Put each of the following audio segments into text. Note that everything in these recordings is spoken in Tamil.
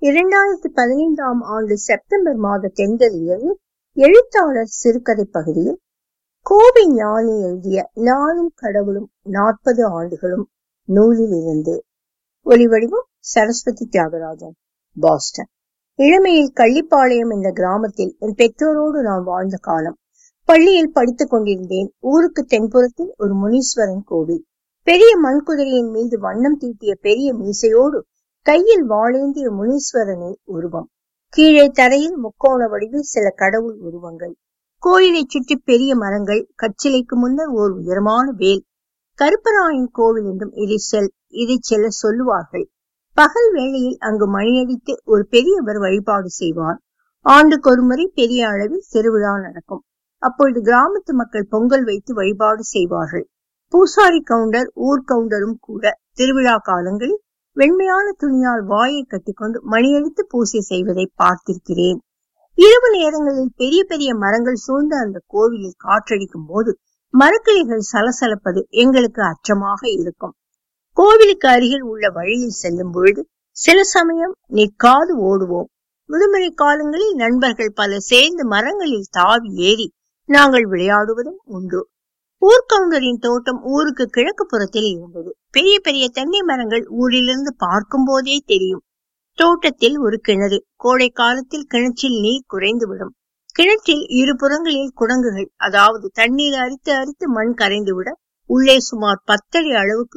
இரண்டாயிரத்தி பதினைந்தாம் ஆண்டு செப்டம்பர் மாத தென்றலில் எழுத்தாளர் சிறுகதை பகுதியில் கோவை ஞானி எழுதிய நானும் கடவுளும் நாற்பது ஆண்டுகளும் நூலில் இருந்து ஒலிவடிவம் சரஸ்வதி தியாகராஜன் பாஸ்டன் இளமையில் கள்ளிப்பாளையம் என்ற கிராமத்தில் என் பெற்றோரோடு நான் வாழ்ந்த காலம் பள்ளியில் படித்துக் கொண்டிருந்தேன் ஊருக்கு தென்புறத்தில் ஒரு முனீஸ்வரன் கோவில் பெரிய மண்குதிரையின் மீது வண்ணம் தீட்டிய பெரிய மீசையோடு கையில் வாழேந்திய முனீஸ்வரனின் உருவம் கீழே தரையில் முக்கோண வடிவில் சில கடவுள் உருவங்கள் கோயிலை சுற்றி பெரிய மரங்கள் கச்சிலைக்கு முன்னர் ஓர் உயரமான வேல் கருப்பராயன் கோவில் என்றும் இதை செல் இதை செல்ல சொல்லுவார்கள் பகல் வேளையில் அங்கு மணியடித்து ஒரு பெரியவர் வழிபாடு செய்வார் ஆண்டுக்கு ஒரு முறை பெரிய அளவில் திருவிழா நடக்கும் அப்பொழுது கிராமத்து மக்கள் பொங்கல் வைத்து வழிபாடு செய்வார்கள் பூசாரி கவுண்டர் ஊர் கவுண்டரும் கூட திருவிழா காலங்களில் வெண்மையான துணியால் வாயை கட்டிக்கொண்டு மணியடித்து பூசை செய்வதை பார்த்திருக்கிறேன் இரவு நேரங்களில் பெரிய பெரிய மரங்கள் சூழ்ந்த அந்த கோவிலில் காற்றடிக்கும் போது மரக்கிளைகள் சலசலப்பது எங்களுக்கு அச்சமாக இருக்கும் கோவிலுக்கு அருகில் உள்ள வழியில் செல்லும் பொழுது சில சமயம் நிற்காது ஓடுவோம் விடுமுறை காலங்களில் நண்பர்கள் பலர் சேர்ந்து மரங்களில் தாவி ஏறி நாங்கள் விளையாடுவதும் உண்டு ஊர்கவுண்டரின் தோட்டம் ஊருக்கு கிழக்கு புறத்தில் இருந்தது பெரிய பெரிய தென்னை மரங்கள் ஊரிலிருந்து பார்க்கும் போதே தெரியும் தோட்டத்தில் ஒரு கிணறு கோடை காலத்தில் கிணற்றில் நீர் குறைந்துவிடும் கிணற்றில் இரு புறங்களில் குடங்குகள் அதாவது தண்ணீர் அரித்து அரித்து மண் கரைந்துவிட உள்ளே சுமார் பத்தடி அளவுக்கு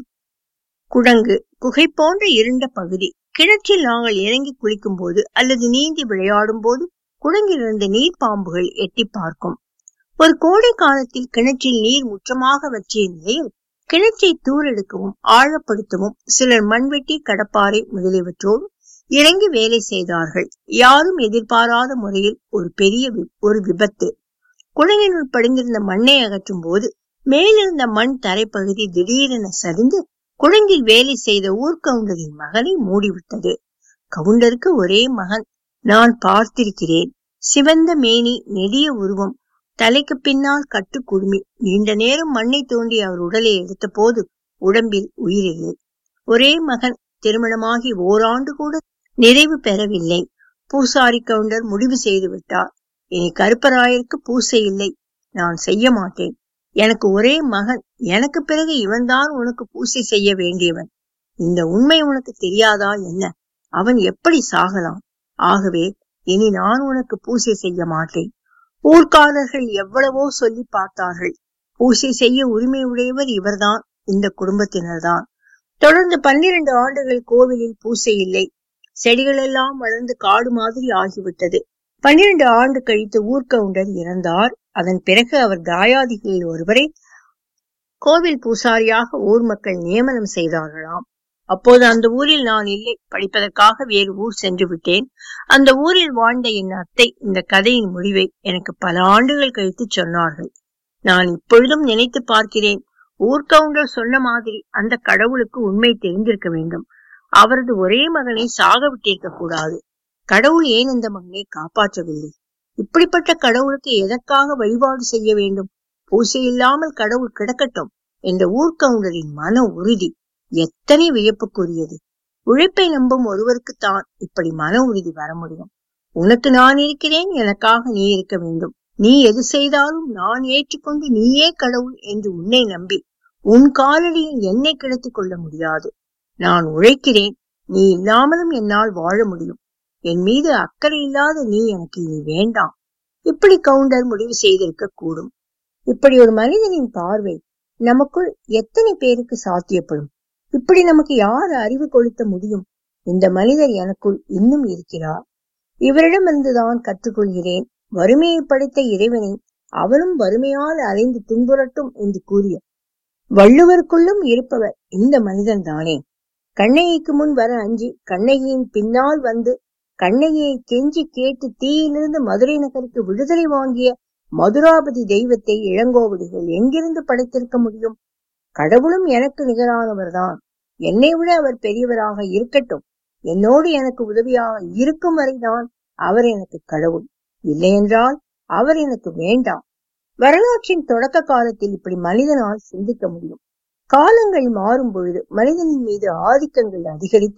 குடங்கு குகை போன்ற இருண்ட பகுதி கிணற்றில் நாங்கள் இறங்கி குளிக்கும் போது அல்லது நீந்தி விளையாடும் போது குடங்கிலிருந்து நீர் பாம்புகள் எட்டி பார்க்கும் ஒரு கோடை காலத்தில் கிணற்றில் நீர் முற்றமாக வற்றிய நிலையில் கிணற்றை தூரெடுக்கவும் ஆழப்படுத்தவும் சிலர் மண்வெட்டி கடப்பாறை முதலியவற்றோடு இறங்கி வேலை செய்தார்கள் யாரும் எதிர்பாராத முறையில் ஒரு பெரிய ஒரு விபத்து குழங்கினுள் படிந்திருந்த மண்ணை அகற்றும் போது மேலிருந்த மண் தரைப்பகுதி திடீரென சரிந்து குழங்கில் வேலை செய்த ஊர்கவுண்டரின் மகனை மூடிவிட்டது கவுண்டருக்கு ஒரே மகன் நான் பார்த்திருக்கிறேன் சிவந்த மேனி நெடிய உருவம் தலைக்கு பின்னால் கட்டு குடுமி நீண்ட நேரம் மண்ணை தோண்டி அவர் உடலை எடுத்த போது உடம்பில் உயிரில்லை ஒரே மகன் திருமணமாகி ஓராண்டு கூட நிறைவு பெறவில்லை பூசாரி கவுண்டர் முடிவு செய்து விட்டார் இனி கருப்பராயருக்கு பூசை இல்லை நான் செய்ய மாட்டேன் எனக்கு ஒரே மகன் எனக்கு பிறகு இவன்தான் உனக்கு பூசை செய்ய வேண்டியவன் இந்த உண்மை உனக்கு தெரியாதா என்ன அவன் எப்படி சாகலாம் ஆகவே இனி நான் உனக்கு பூசை செய்ய மாட்டேன் ஊர்க்காரர்கள் எவ்வளவோ சொல்லி பார்த்தார்கள் பூசை செய்ய உரிமை உடையவர் இவர்தான் இந்த குடும்பத்தினர்தான் தொடர்ந்து பன்னிரண்டு ஆண்டுகள் கோவிலில் பூசை இல்லை செடிகள் எல்லாம் வளர்ந்து காடு மாதிரி ஆகிவிட்டது பன்னிரண்டு ஆண்டு கழித்து ஊர்கவுண்டர் இறந்தார் அதன் பிறகு அவர் தாயாதிகளில் ஒருவரை கோவில் பூசாரியாக ஊர் மக்கள் நியமனம் செய்தார்களாம் அப்போது அந்த ஊரில் நான் இல்லை படிப்பதற்காக வேறு ஊர் சென்று விட்டேன் அந்த ஊரில் வாழ்ந்த என் அத்தை இந்த கதையின் முடிவை எனக்கு பல ஆண்டுகள் கழித்து சொன்னார்கள் நான் இப்பொழுதும் நினைத்து பார்க்கிறேன் ஊர்கவுண்டர் சொன்ன மாதிரி அந்த கடவுளுக்கு உண்மை தெரிந்திருக்க வேண்டும் அவரது ஒரே மகனை சாக விட்டிருக்க கூடாது கடவுள் ஏன் அந்த மகனை காப்பாற்றவில்லை இப்படிப்பட்ட கடவுளுக்கு எதற்காக வழிபாடு செய்ய வேண்டும் பூசை இல்லாமல் கடவுள் கிடக்கட்டும் என்ற ஊர்கவுண்டரின் மன உறுதி எத்தனை வியப்புக்குரியது உழைப்பை நம்பும் ஒருவருக்குத்தான் இப்படி மன உறுதி வர முடியும் உனக்கு நான் இருக்கிறேன் எனக்காக நீ இருக்க வேண்டும் நீ எது செய்தாலும் நான் ஏற்றுக்கொண்டு நீயே கடவுள் என்று உன்னை நம்பி உன் காலடியில் என்னை கிடத்திக் கொள்ள முடியாது நான் உழைக்கிறேன் நீ இல்லாமலும் என்னால் வாழ முடியும் என் மீது அக்கறை இல்லாத நீ எனக்கு இனி வேண்டாம் இப்படி கவுண்டர் முடிவு செய்திருக்க கூடும் இப்படி ஒரு மனிதனின் பார்வை நமக்குள் எத்தனை பேருக்கு சாத்தியப்படும் இப்படி நமக்கு யார் அறிவு கொளுத்த முடியும் இந்த மனிதர் எனக்குள் இன்னும் இருக்கிறார் இவரிடமிருந்துதான் கற்றுக்கொள்கிறேன் வறுமையை படைத்த இறைவனை அவரும் வறுமையால் அலைந்து துன்புறட்டும் என்று கூறிய வள்ளுவருக்குள்ளும் இருப்பவர் இந்த மனிதன் தானே கண்ணகிக்கு முன் வர அஞ்சி கண்ணகியின் பின்னால் வந்து கண்ணகியை கெஞ்சி கேட்டு தீயிலிருந்து மதுரை நகருக்கு விடுதலை வாங்கிய மதுராபதி தெய்வத்தை இளங்கோவடிகள் எங்கிருந்து படைத்திருக்க முடியும் கடவுளும் எனக்கு நிகரானவர்தான் என்னை விட அவர் பெரியவராக இருக்கட்டும் என்னோடு எனக்கு உதவியாக இருக்கும் வரைதான் அவர் எனக்கு கடவுள் இல்லையென்றால் அவர் எனக்கு வேண்டாம் வரலாற்றின் தொடக்க காலத்தில் இப்படி மனிதனால் சிந்திக்க முடியும் காலங்கள் மாறும் பொழுது மனிதனின் மீது ஆதிக்கங்கள் அதிகரித்து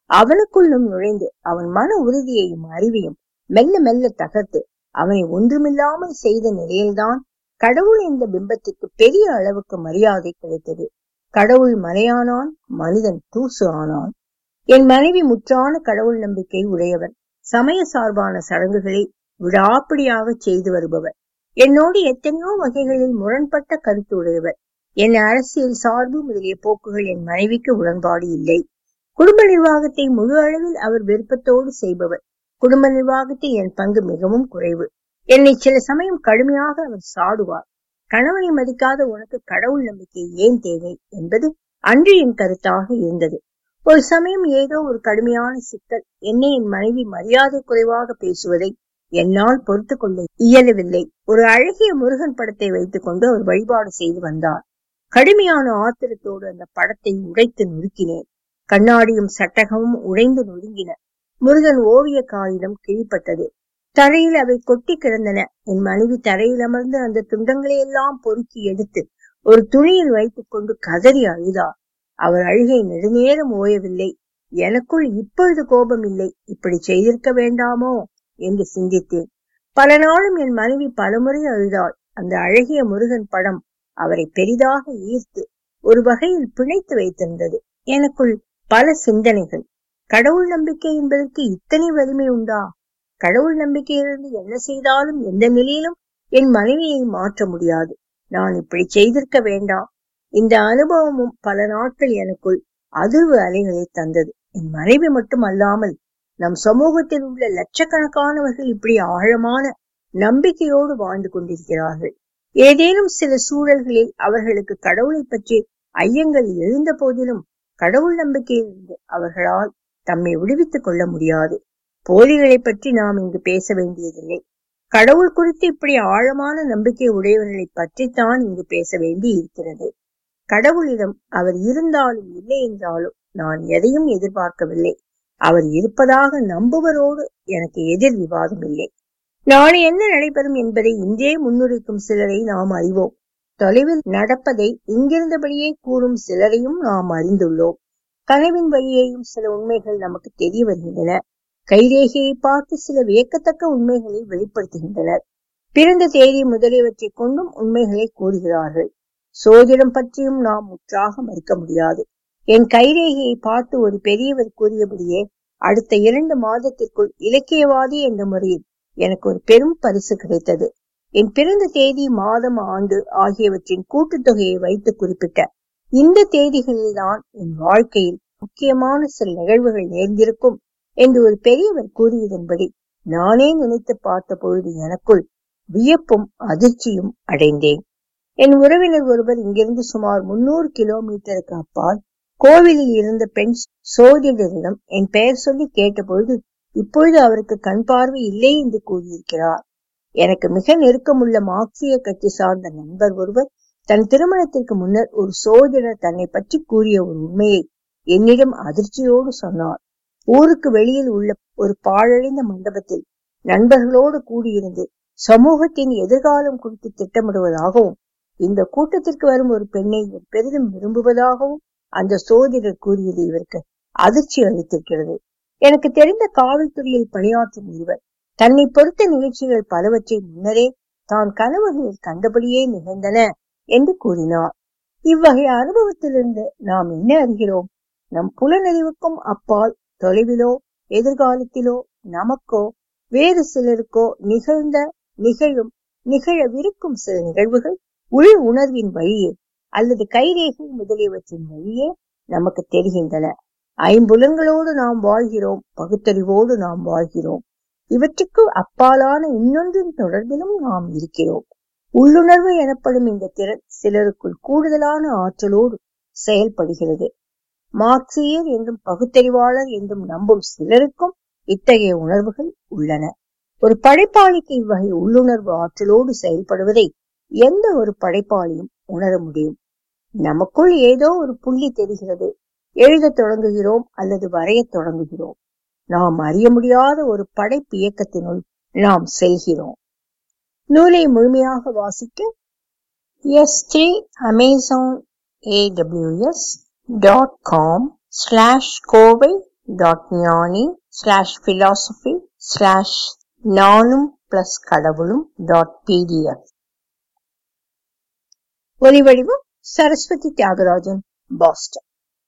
அவனுக்குள்ளும் நுழைந்து அவன் மன உறுதியையும் அறிவையும் மெல்ல மெல்ல தகர்த்து அவனை ஒன்றுமில்லாமல் செய்த நிலையில்தான் கடவுள் என்ற பிம்பத்திற்கு பெரிய அளவுக்கு மரியாதை கிடைத்தது கடவுள் மலையானான் மனிதன் தூசு ஆனான் என் மனைவி முற்றான கடவுள் நம்பிக்கை உடையவர் சமய சார்பான சடங்குகளை விடாப்பிடியாக செய்து வருபவர் என்னோடு எத்தனையோ வகைகளில் முரண்பட்ட கருத்து உடையவர் என் அரசியல் சார்பு முதலிய போக்குகள் என் மனைவிக்கு உடன்பாடு இல்லை குடும்ப நிர்வாகத்தை முழு அளவில் அவர் விருப்பத்தோடு செய்பவர் குடும்ப நிர்வாகத்தில் என் பங்கு மிகவும் குறைவு என்னை சில சமயம் கடுமையாக அவர் சாடுவார் கணவனை மதிக்காத உனக்கு கடவுள் நம்பிக்கை ஏன் தேவை என்பது அன்று என் கருத்தாக இருந்தது ஒரு சமயம் ஏதோ ஒரு கடுமையான சிக்கல் என்னை என் மனைவி மரியாதை குறைவாக பேசுவதை என்னால் பொறுத்து கொள்ள இயலவில்லை ஒரு அழகிய முருகன் படத்தை வைத்துக் கொண்டு அவர் வழிபாடு செய்து வந்தார் கடுமையான ஆத்திரத்தோடு அந்த படத்தை உடைத்து நொறுக்கினேன் கண்ணாடியும் சட்டகமும் உடைந்து நொறுங்கின முருகன் ஓவிய காகிதம் கிழிப்பட்டது தரையில் அவை கொட்டி கிடந்தன என் மனைவி தரையில் அமர்ந்து அந்த துண்டங்களை எல்லாம் பொறுக்கி எடுத்து ஒரு துணியில் வைத்துக் கொண்டு கதறி அழுதார் அவர் அழுகை நெடுநேரம் ஓயவில்லை எனக்குள் இப்பொழுது கோபம் இல்லை இப்படி செய்திருக்க வேண்டாமோ என்று சிந்தித்தேன் பல நாளும் என் மனைவி பலமுறை அழுதாள் அந்த அழகிய முருகன் படம் அவரை பெரிதாக ஈர்த்து ஒரு வகையில் பிணைத்து வைத்திருந்தது எனக்குள் பல சிந்தனைகள் கடவுள் நம்பிக்கை என்பதற்கு இத்தனை வலிமை உண்டா கடவுள் நம்பிக்கையிலிருந்து என்ன செய்தாலும் எந்த நிலையிலும் என் மனைவியை மாற்ற முடியாது நான் இப்படி செய்திருக்க வேண்டாம் இந்த அனுபவமும் பல நாட்கள் எனக்குள் அதிர்வு அலைகளை தந்தது என் மனைவி மட்டும் அல்லாமல் நம் சமூகத்தில் உள்ள லட்சக்கணக்கானவர்கள் இப்படி ஆழமான நம்பிக்கையோடு வாழ்ந்து கொண்டிருக்கிறார்கள் ஏதேனும் சில சூழல்களில் அவர்களுக்கு கடவுளை பற்றி ஐயங்கள் எழுந்த போதிலும் கடவுள் நம்பிக்கையிலிருந்து அவர்களால் தம்மை விடுவித்துக் கொள்ள முடியாது போலிகளை பற்றி நாம் இங்கு பேச வேண்டியதில்லை கடவுள் குறித்து இப்படி ஆழமான நம்பிக்கை உடையவர்களை பற்றித்தான் இங்கு பேச வேண்டி இருக்கிறது கடவுளிடம் அவர் இருந்தாலும் இல்லை என்றாலும் நான் எதையும் எதிர்பார்க்கவில்லை அவர் இருப்பதாக நம்புவரோடு எனக்கு எதிர் விவாதம் இல்லை நாளை என்ன நடைபெறும் என்பதை இன்றே முன்னுரைக்கும் சிலரை நாம் அறிவோம் தொலைவில் நடப்பதை இங்கிருந்தபடியே கூறும் சிலரையும் நாம் அறிந்துள்ளோம் கனவின் வழியேயும் சில உண்மைகள் நமக்கு தெரிய வருகின்றன கைரேகையை பார்த்து சில வியக்கத்தக்க உண்மைகளை வெளிப்படுத்துகின்றனர் பிறந்த தேதி முதலியவற்றை கொண்டும் உண்மைகளை கூறுகிறார்கள் சோதிடம் பற்றியும் நாம் முற்றாக மறுக்க முடியாது என் கைரேகையை பார்த்து ஒரு பெரியவர் கூறியபடியே அடுத்த இரண்டு மாதத்திற்குள் இலக்கியவாதி என்ற முறையில் எனக்கு ஒரு பெரும் பரிசு கிடைத்தது என் பிறந்த தேதி மாதம் ஆண்டு ஆகியவற்றின் கூட்டுத்தொகையை வைத்து குறிப்பிட்ட இந்த தேதிகளில்தான் என் வாழ்க்கையில் முக்கியமான சில நிகழ்வுகள் நேர்ந்திருக்கும் என்று ஒரு பெரியவர் கூறியதன்படி நானே நினைத்து பார்த்த பொழுது எனக்குள் வியப்பும் அதிர்ச்சியும் அடைந்தேன் என் உறவினர் ஒருவர் இங்கிருந்து சுமார் முன்னூறு கிலோமீட்டருக்கு அப்பால் கோவிலில் இருந்த பெண் சோதிடரிடம் என் பெயர் சொல்லி கேட்டபொழுது இப்பொழுது அவருக்கு கண் பார்வை இல்லை என்று கூறியிருக்கிறார் எனக்கு மிக நெருக்கமுள்ள மார்க்சிய கட்சி சார்ந்த நண்பர் ஒருவர் தன் திருமணத்திற்கு முன்னர் ஒரு சோதிடர் தன்னை பற்றி கூறிய ஒரு உண்மையை என்னிடம் அதிர்ச்சியோடு சொன்னார் ஊருக்கு வெளியில் உள்ள ஒரு பாழடைந்த மண்டபத்தில் நண்பர்களோடு கூடியிருந்து சமூகத்தின் எதிர்காலம் குறித்து திட்டமிடுவதாகவும் இந்த கூட்டத்திற்கு வரும் ஒரு பெண்ணை பெரிதும் விரும்புவதாகவும் அந்த சோதிடர் கூறியது இவருக்கு அதிர்ச்சி அளித்திருக்கிறது எனக்கு தெரிந்த காவல்துறையில் பணியாற்றும் ஒருவர் தன்னை பொறுத்த நிகழ்ச்சிகள் பலவற்றை முன்னரே தான் கனவுகளில் கண்டபடியே நிகழ்ந்தன என்று கூறினார் இவ்வகை அனுபவத்திலிருந்து நாம் என்ன அறிகிறோம் நம் புலனறிவுக்கும் அப்பால் தொலைவிலோ எதிர்காலத்திலோ நமக்கோ வேறு சிலருக்கோ நிகழ்ந்த நிகழும் நிகழவிருக்கும் சில நிகழ்வுகள் உள் உணர்வின் வழியே அல்லது கைரேகை முதலியவற்றின் வழியே நமக்கு தெரிகின்றன ஐம்புலன்களோடு நாம் வாழ்கிறோம் பகுத்தறிவோடு நாம் வாழ்கிறோம் இவற்றுக்கு அப்பாலான இன்னொன்றின் தொடர்பிலும் நாம் இருக்கிறோம் உள்ளுணர்வு எனப்படும் இந்த திறன் சிலருக்குள் கூடுதலான ஆற்றலோடு செயல்படுகிறது மார்க்சியர் என்றும் பகுத்தறிவாளர் என்றும் நம்பும் சிலருக்கும் இத்தகைய உணர்வுகள் உள்ளன ஒரு படைப்பாளிக்கு இவ்வகை உள்ளுணர்வு ஆற்றலோடு செயல்படுவதை எந்த ஒரு படைப்பாளியும் உணர முடியும் நமக்குள் ஏதோ ஒரு புள்ளி தெரிகிறது எழுதத் தொடங்குகிறோம் அல்லது வரையத் தொடங்குகிறோம் நாம் அறிய முடியாத ஒரு படைப்பு இயக்கத்தினுள் நாம் செல்கிறோம் நூலை முழுமையாக வாசிக்க S three Amazon AWS dot com slash Kovai dot Gnani slash philosophy slash நானும் பிளஸ் கடவுளும் டாட் பிடிஎஃப் ஒலிவடிவம் சரஸ்வதி தியாகராஜன் பாஸ்டன்